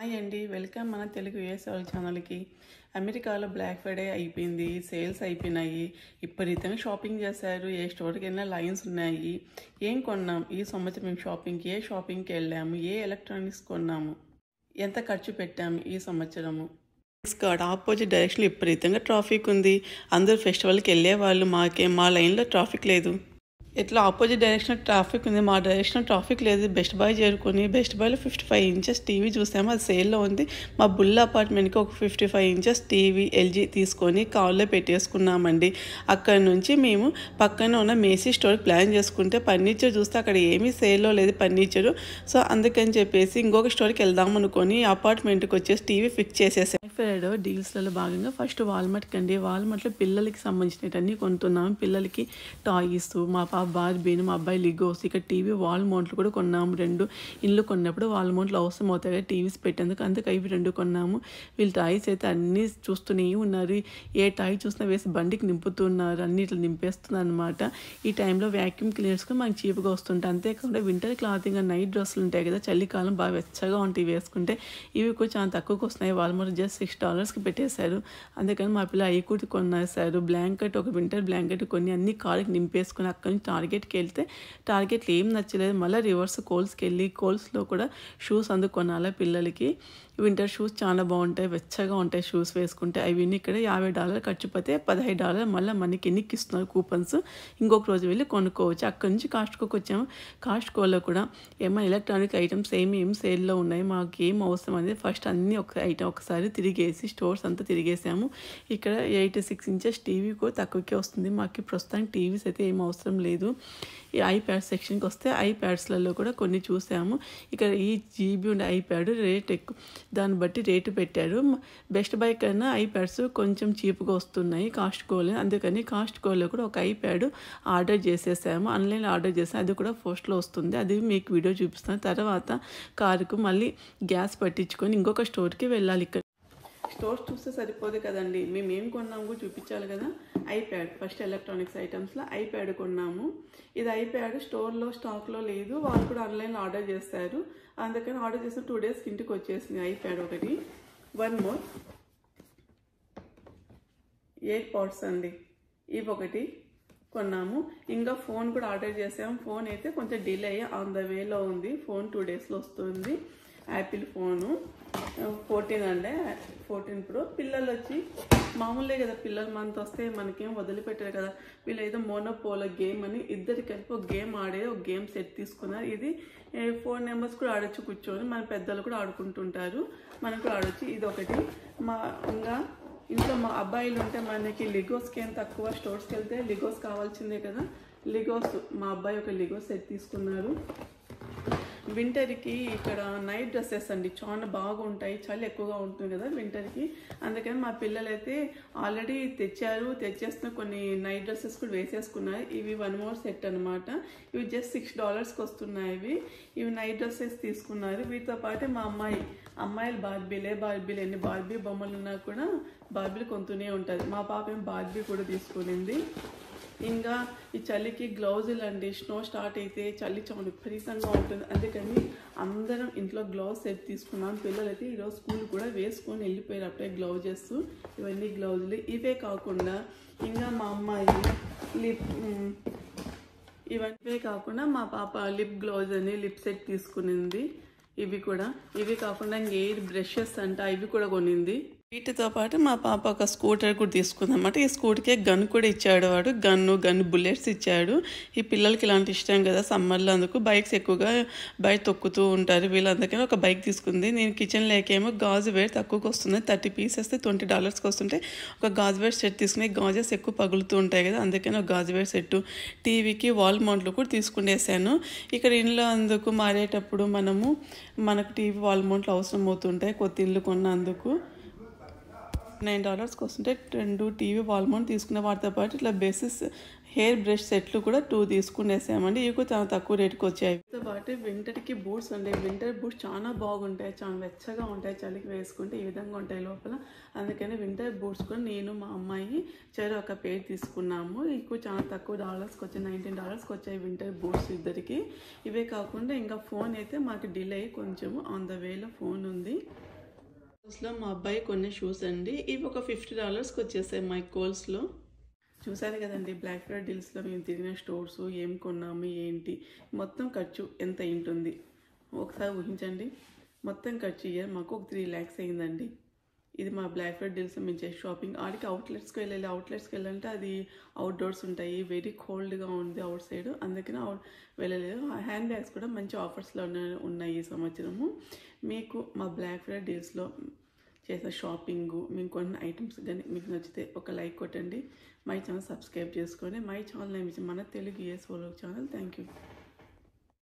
hi అండి welcome మన Telugu ASR ఛానల్కి అమెరికాలో బ్లాక్ ఫ్రైడే అయిపోయింది సేల్స్ అయిపోయినాయి విపరీతంగా షాపింగ్ చేశారు ఏ స్టోర్కి వెళ్ళినా లైన్స్ ఉన్నాయి ఏం కొన్నాం ఈ సంవత్సరం మేము షాపింగ్కి ఏ షాపింగ్కి వెళ్ళాము ఏ ఎలక్ట్రానిక్స్ కొన్నాము ఎంత ఖర్చు పెట్టాము ఈ సంవత్సరము స్కాట్ ఆపోజిట్ డైరెక్షన్లో విపరీతంగా ట్రాఫిక్ ఉంది అందరూ ఫెస్టివల్కి వెళ్ళే వాళ్ళు మాకే మా లైన్లో ట్రాఫిక్ లేదు ఎట్లా ఆపోజిట్ డైరెక్షన్ ట్రాఫిక్ ఉంది మా డైరెక్షన్ ట్రాఫిక్ లేదు బెస్ట్ బాయ్ చేరుకొని బెస్ట్ బాయ్లో ఫిఫ్టీ ఫైవ్ ఇంచెస్ టీవీ చూసాము అది సేల్లో ఉంది మా బుల్ అపార్ట్మెంట్కి ఒక fifty five inches TV LG తీసుకొని కాల్లో పెట్టేసుకున్నామండి అక్కడ నుంచి మేము పక్కన ఉన్న మేసీ స్టోర్ ప్లాన్ చేసుకుంటే ఫర్నిచర్ చూస్తే అక్కడ ఏమీ సేల్లో లేదు ఫర్నిచరు సో అందుకని చెప్పేసి ఇంకొక స్టోర్కి వెళ్దాం అనుకొని అపార్ట్మెంట్కి వచ్చేసి టీవీ ఫిక్స్ చేసేసాం ఫ్రైడే డీల్స్లలో భాగంగా ఫస్ట్ వాల్మార్ట్కి అండి వాల్మార్ట్లో పిల్లలకి సంబంధించినవన్నీ కొంటున్నాం పిల్లలకి టాయ్స్ మా పాప బార్బీని మా అబ్బాయి లిగోస్ ఇక్కడ టీవీ వాల్ మౌంట్లు కూడా కొన్నాము రెండు ఇల్లు కొన్నప్పుడు వాల్ మౌంట్లు అవసరం అవుతాయి కదా టీవీస్ పెట్టేందుకు అందుకే ఇవి రెండు కొన్నాము వీళ్ళు టాయ్స్ అయితే అన్నీ చూస్తూనే ఉన్నారు ఏ టాయ్ చూసినా వేసి బండికి నింపుతున్నారు అన్ని ఇట్లా నింపేస్తున్నారు అనమాట ఈ టైంలో వ్యాక్యూమ్ క్లీనర్స్ కూడా మనకి చీప్గా వస్తుంటాయి అంతేకాకుండా వింటర్ క్లాతింగ్ నైట్ డ్రెస్సులు ఉంటాయి కదా చలికాలం బాగా వెచ్చగా ఉంటాయి వేసుకుంటే ఇవి కూడా చాలా తక్కువకి వస్తున్నాయి వాల్మార్ట్ జస్ట్ సిక్స్ డాలర్స్కి పెట్టేశారు అందుకని మా పిల్ల అవి కూడా కొనేసారు బ్లాంకెట్ ఒక వింటర్ బ్లాంకెట్ కొన్ని అన్ని కారుకి నింపేసుకుని అక్కడి నుంచి టార్గెట్కి వెళ్తే టార్గెట్లో ఏం నచ్చలేదు మళ్ళీ రివర్స్ కోల్స్కి వెళ్ళి కోల్స్లో కూడా షూస్ అందుకు కొనాలి పిల్లలకి వింటర్ షూస్ చాలా బాగుంటాయి వెచ్చగా ఉంటాయి షూస్ వేసుకుంటే అవి ఇక్కడ యాభై డాలర్ ఖర్చు పోతే పదహైదు డాలర్ మళ్ళీ మనకి ఎన్నికి ఇస్తున్నారు కూపన్స్ ఇంకొక రోజు వెళ్ళి కొనుక్కోవచ్చు అక్కడి నుంచి కాస్ట్కోకి వచ్చాము కాస్ట్కోలో కూడా ఏమైనా ఎలక్ట్రానిక్ ఐటమ్స్ ఏమి ఏం సేల్లో ఉన్నాయి మాకు ఏం అవసరం అనేది ఫస్ట్ అన్ని ఒక ఐటమ్ ఒకసారి తిరిగేసి స్టోర్స్ అంతా తిరిగేసాము ఇక్కడ ఎయిటీ సిక్స్ ఇంచెస్ టీవీ కూడా తక్కువకే వస్తుంది మాకు ప్రస్తుతానికి టీవీస్ అయితే ఏం అవసరం లేదు ఈ ఐప్యాడ్ సెక్షన్కి వస్తే ఐప్యాడ్స్లలో కూడా కొన్ని చూసాము ఇక్కడ ఈ జీబీ ఉండే ఐప్యాడ్ రేట్ ఎక్కువ దాన్ని బట్టి రేటు పెట్టారు బెస్ట్ బై కన్నా ఐప్యాడ్స్ కొంచెం చీప్గా వస్తున్నాయి కాస్ట్ కోలో అందుకని కాస్ట్ కోలో కూడా ఒక ఐప్యాడ్ ఆర్డర్ చేసేసాము ఆన్లైన్లో ఆర్డర్ చేసాము అది కూడా పోస్ట్లో వస్తుంది అది మీకు వీడియో చూపిస్తాను తర్వాత కారుకు మళ్ళీ గ్యాస్ పట్టించుకొని ఇంకొక స్టోర్కి వెళ్ళాలి ఇక్కడ స్టోర్స్ చూస్తే సరిపోదు కదండి మేము ఏం కొన్నాము కూడా చూపించాలి కదా ఐప్యాడ్ ఫస్ట్ ఎలక్ట్రానిక్స్ ఐటమ్స్లో ఐప్యాడ్ కొన్నాము ఇది ఐప్యాడ్ స్టోర్లో స్టాక్లో లేదు వాళ్ళు కూడా ఆన్లైన్లో ఆర్డర్ చేస్తారు అందుకని ఆర్డర్ చేసిన టూ డేస్కి ఇంటికి వచ్చేసింది ఐప్యాడ్ ఒకటి వన్ మోర్ ఎయిట్ పాడ్స్ అండి ఇవి ఒకటి కొన్నాము ఇంకా ఫోన్ కూడా ఆర్డర్ చేసాము ఫోన్ అయితే కొంచెం డిలే ఆన్ ద వేలో ఉంది ఫోన్ టూ డేస్లో వస్తుంది యాపిల్ ఫోను ఫోర్టీన్ అంటే ఫోర్టీన్ ప్రో పిల్లలు వచ్చి మామూలే కదా పిల్లలు మనతో వస్తే మనకేం వదిలిపెట్టారు కదా వీళ్ళు ఏదో మోనోపోలో గేమ్ అని ఇద్దరు కలిపి ఒక గేమ్ ఆడే ఒక గేమ్ సెట్ తీసుకున్నారు ఇది ఫోర్ నెంబర్స్ కూడా ఆడొచ్చు కూర్చొని మన పెద్దలు కూడా ఆడుకుంటుంటారు మనం కూడా ఆడొచ్చు ఇది ఒకటి మా ఇంకా ఇంట్లో మా అబ్బాయిలు ఉంటే మనకి లిగోస్కి ఏం తక్కువ స్టోర్స్కి వెళ్తే లిగోస్ కావాల్సిందే కదా లిగోస్ మా అబ్బాయి ఒక లిగోస్ సెట్ తీసుకున్నారు వింటర్కి ఇక్కడ నైట్ డ్రెస్సెస్ అండి చాలా బాగుంటాయి చలి ఎక్కువగా ఉంటుంది కదా వింటర్కి అందుకని మా పిల్లలు అయితే ఆల్రెడీ తెచ్చారు తెచ్చేస్తున్న కొన్ని నైట్ డ్రెస్సెస్ కూడా వేసేసుకున్నారు ఇవి వన్ మోర్ సెట్ అనమాట ఇవి జస్ట్ సిక్స్ డాలర్స్కి వస్తున్నాయి ఇవి ఇవి నైట్ డ్రెస్సెస్ తీసుకున్నారు వీటితో పాటు మా అమ్మాయి అమ్మాయిలు బార్బీలే బార్బీలు ఎన్ని బార్బీ బొమ్మలు ఉన్నా కూడా బార్బీలు కొంతూనే ఉంటుంది మా పాప ఏం బార్బీ కూడా తీసుకునింది ఇంకా ఈ చలికి గ్లౌజులు అండి స్నో స్టార్ట్ అయితే చలి చాలా విపరీతంగా ఉంటుంది అందుకని అందరం ఇంట్లో గ్లౌజ్ సెట్ తీసుకున్నాం పిల్లలు అయితే ఈరోజు స్కూల్ కూడా వేసుకొని వెళ్ళిపోయారు అప్పుడే గ్లౌజెస్ ఇవన్నీ గ్లౌజులు ఇవే కాకుండా ఇంకా మా అమ్మాయి లిప్ ఇవన్నీ కాకుండా మా పాప లిప్ గ్లౌజ్ అని లిప్ సెట్ తీసుకునింది ఇవి కూడా ఇవి కాకుండా ఎయిర్ బ్రషెస్ అంట ఇవి కూడా కొనింది వీటితో పాటు మా పాప ఒక స్కూటర్ కూడా తీసుకుందన్నమాట ఈ స్కూటర్కే గన్ కూడా ఇచ్చాడు వాడు గన్ను గన్ బుల్లెట్స్ ఇచ్చాడు ఈ పిల్లలకి ఇలాంటి ఇష్టం కదా సమ్మర్లో అందుకు బైక్స్ ఎక్కువగా బయట తొక్కుతూ ఉంటారు వీళ్ళందరికీ ఒక బైక్ తీసుకుంది నేను కిచెన్ లేకేమో గాజు వేర్ తక్కువకి వస్తుంది థర్టీ పీసెస్ ట్వంటీ డాలర్స్కి వస్తుంటే ఒక గాజు వేర్ సెట్ తీసుకుని గాజెస్ ఎక్కువ పగులుతూ ఉంటాయి కదా అందుకని ఒక గాజు వేర్ సెట్ టీవీకి వాల్ మౌంట్లు కూడా తీసుకునేసాను ఇక్కడ ఇంట్లో అందుకు మారేటప్పుడు మనము మనకు టీవీ వాల్ మౌంట్లు అవసరం అవుతుంటాయి కొత్త ఇల్లు కొన్నందుకు నైన్ డాలర్స్కి వస్తుంటే రెండు టీవీ వాల్ మౌంట్ తీసుకునే వాటితో పాటు ఇట్లా బేసిస్ హెయిర్ బ్రష్ సెట్లు కూడా టూ తీసుకునేసామండి ఇవి కూడా చాలా తక్కువ రేటుకి వచ్చాయి వీటితో పాటు వింటర్కి బూట్స్ ఉంటాయి వింటర్ బూట్స్ చాలా బాగుంటాయి చాలా వెచ్చగా ఉంటాయి చలికి వేసుకుంటే ఈ విధంగా ఉంటాయి లోపల అందుకని వింటర్ బూట్స్ కూడా నేను మా అమ్మాయి చెరు ఒక పేరు తీసుకున్నాము ఎక్కువ చాలా తక్కువ డాలర్స్కి వచ్చాయి నైన్టీన్ డాలర్స్కి వచ్చాయి వింటర్ బూట్స్ ఇద్దరికి ఇవే కాకుండా ఇంకా ఫోన్ అయితే మాకు డిలే కొంచెము ఆన్ ద వేలో ఫోన్ ఉంది లో మా అబ్బాయి కొన్ని షూస్ అండి ఇవి ఒక ఫిఫ్టీ డాలర్స్కి వచ్చేసాయి మై కోల్స్లో చూసారు కదండి బ్లాక్ ఫ్రైడే డీల్స్లో మేము తిరిగిన స్టోర్స్ ఏం కొన్నాము ఏంటి మొత్తం ఖర్చు ఎంత ఉంటుంది ఒకసారి ఊహించండి మొత్తం ఖర్చు ఇయర్ మాకు ఒక త్రీ ల్యాక్స్ అయిందండి ఇది మా బ్లాక్ ఫ్రైడే డీల్స్ మేము చేసే షాపింగ్ ఆడికి అవుట్లెట్స్కి వెళ్ళాలి అవుట్లెట్స్కి వెళ్ళాలంటే అది అవుట్డోర్స్ ఉంటాయి వెరీ కోల్డ్గా ఉంది అవుట్ సైడ్ అందుకని అవుట్ వెళ్ళలేదు హ్యాండ్ బ్యాగ్స్ కూడా మంచి ఆఫర్స్లో ఉన్నాయి ఈ సంవత్సరము మీకు మా బ్లాక్ ఫ్రైడే డీల్స్లో చేసే షాపింగ్ మేము కొన్ని ఐటమ్స్ కానీ మీకు నచ్చితే ఒక లైక్ కొట్టండి మై ఛానల్ సబ్స్క్రైబ్ చేసుకొని మై ఛానల్ నేమ్ ఇచ్చి మన Telugu a solo channel thank you